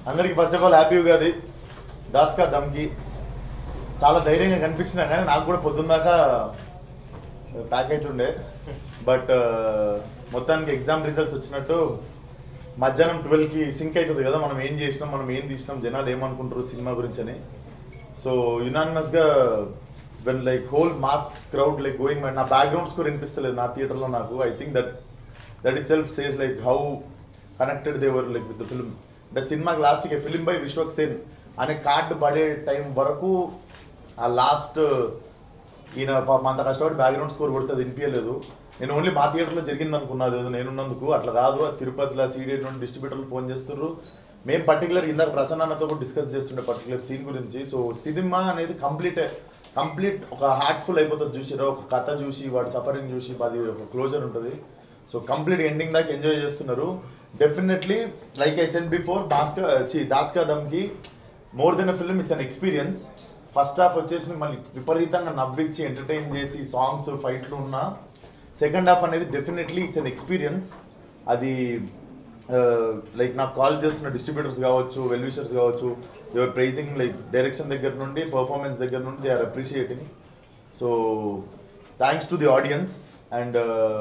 అందరికి first of all happy Ugadi Das Ka Dhamki చాలా ధైర్యంగా కనిపిస్తున్నా కానీ నాకు కూడా పొద్దున్నాక ప్యాక్ అవుతుండే బట్ మొత్తానికి ఎగ్జామ్ రిజల్ట్స్ వచ్చినట్టు మధ్యాహ్నం ట్వెల్వ్కి సింక్ అవుతుంది కదా మనం ఏం చేసినాం మనం ఏం తీసినాం జనాలు ఏమనుకుంటారు సినిమా గురించి అని సో యునానిమస్గా when like whole mass crowd like going నా బ్యాక్గ్రౌండ్ స్కోర్ వినిపిస్తలేదు నా థియేటర్లో నాకు I think that that itself says like how connected they were like with the film అంటే సినిమాకి లాస్ట్కి ఫిలిం బై విశ్వక్ సేన్ అనే కార్డు పడే టైం వరకు ఆ లాస్ట్ ఈయన పాపం అంత కష్టపడి బ్యాక్గ్రౌండ్ స్కోర్ కొడితే అది వినిపించలేదు నేను ఓన్లీ మా థియేటర్లో జరిగింది అనుకున్నది అది నేనున్నందుకు అట్లా కాదు ఆ తిరుపతిలో సీడీ నుండి డిస్ట్రిబ్యూటర్లు ఫోన్ చేస్తున్నారు మేము పర్టికులర్ ఇందాక ప్రసన్న అన్నతో కూడా డిస్కస్ చేస్తుండే పర్టికులర్ సీన్ గురించి సో సినిమా అనేది కంప్లీట్ కంప్లీట్ ఒక హార్ట్ఫుల్ అయిపోతుంది చూసిరా ఒక కథ చూసి వాడి సఫరింగ్ చూసి అది ఒక క్లోజర్ ఉంటుంది సో కంప్లీట్ ఎండింగ్ దాకా ఎంజాయ్ చేస్తున్నారు definitely like I said before Bhaskar చి Das Ka Dhamki more than a film it's an experience first half వచ్చేసి మిమ్మల్ని విపరీతంగా నవ్వించి ఎంటర్టైన్ చేసి సాంగ్స్ ఫైట్లు ఉన్నా సెకండ్ హాఫ్ అనేది డెఫినెట్లీ ఇట్స్ అన్ ఎక్స్పీరియన్స్ అది లైక్ నాకు కాల్ చేస్తున్న డిస్ట్రిబ్యూటర్స్ కావచ్చు వెల్విషర్స్ కావచ్చు యువర్ ప్రైజింగ్ లైక్ డైరెక్షన్ దగ్గర నుండి పర్ఫార్మెన్స్ దగ్గర నుండి they are appreciating so thanks to the audience and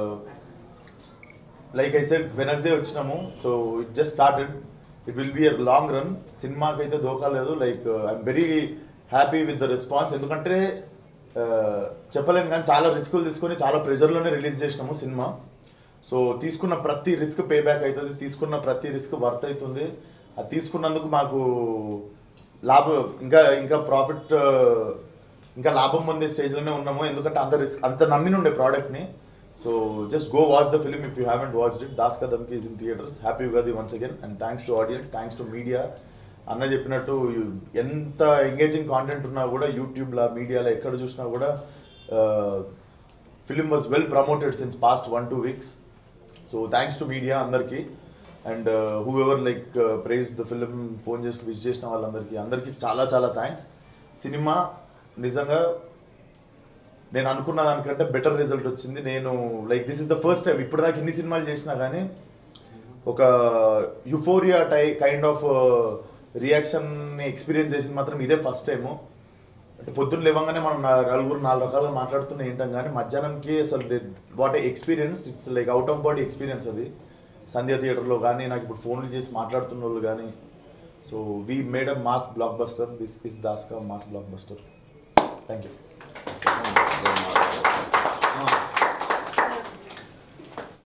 like I said Wednesday వచ్చినాము so it just started it will be a long run సినిమాకి అయితే దోకాలేదు like I'm very happy with the response ఎందుకంటే uh, చెప్పలేను కానీ చాలా రిస్కులు తీసుకొని చాలా ప్రెషర్లోనే రిలీజ్ చేసినాము సినిమా సో తీసుకున్న ప్రతి రిస్క్ పే బ్యాక్ అవుతుంది తీసుకున్న ప్రతి రిస్క్ వర్త్ అవుతుంది అది తీసుకున్నందుకు మాకు లాభం ఇంకా ఇంకా ప్రాఫిట్ ఇంకా లాభం పొందే స్టేజ్లోనే ఉన్నాము ఎందుకంటే అంత రిస్క్ అంత నమ్మిన ఉండే ప్రోడక్ట్ని so just go watch the film if you haven't watch it Das Ka Dhamki is in theatres happy Ugadi once again and thanks to audience thanks to media అన్న చెప్పినట్టు you- ఎంత ఎంగేజింగ్ కాంటెంట్ ఉన్నా కూడా యూట్యూబ్లో మీడియాలో ఎక్కడ చూసినా కూడా film was well promoted since past one two weeks so thanks to media అందరికీ and whoever like praise the film phone చేసి విజ్ చేసిన వాళ్ళందరికీ అందరికీ చాలా చాలా థ్యాంక్స్ సినిమా నిజంగా నేను అనుకున్న దానికంటే బెటర్ రిజల్ట్ వచ్చింది నేను like this is the first time ఇప్పటిదాకా ఇన్ని సినిమాలు చేసినా కానీ ఒక యుఫోరియా టై కైండ్ ఆఫ్ రియాక్షన్ని ఎక్స్పీరియన్స్ చేసింది మాత్రం ఇదే ఫస్ట్ టైము అంటే పొద్దున్న లేవగానే మనం నా- నలుగురు నాలుగు రకాలుగా మాట్లాడుతూనే ఏంటాం కానీ మధ్యాహ్నంకి అసలు what experience it's like out of body experience అది సంధ్య థియేటర్లో కానీ నాకు ఇప్పుడు ఫోన్లు చేసి మాట్లాడుతున్న వాళ్ళు కానీ so we made a mass blockbuster this is Das Ka mass blockbuster thank you